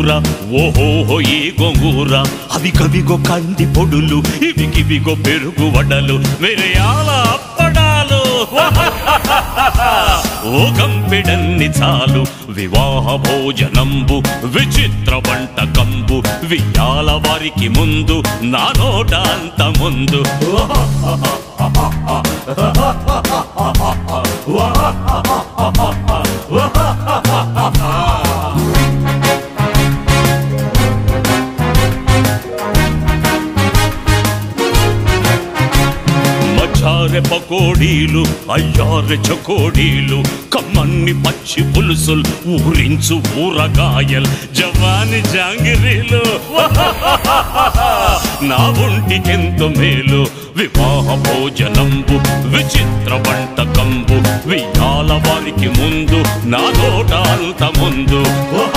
కూర ఓహోహో ఈ గోంగూర అవి కవిగో కంది పొడులు ఇవి కివిగో పెరుగు వడలు మిరియాల అప్పడాలు ఓ గంపెడన్ని చాలు వివాహ భోజనంబు విచిత్ర వంటకంబు వియాల వారికి ముందు నా నోట అంత ముందు మచారె పకోడీలు అయ్యారె చకోడీలు కమ్మన్ని పచ్చి పులుసులు ఊరించు ఊరగాయలు జవాని జాంగిరీలు నా ఒంటికెంతో మేలు వివాహ భోజనంబు విచిత్ర వంటకంబు వియాల వారికి ముందు నా నోట అంత ముందు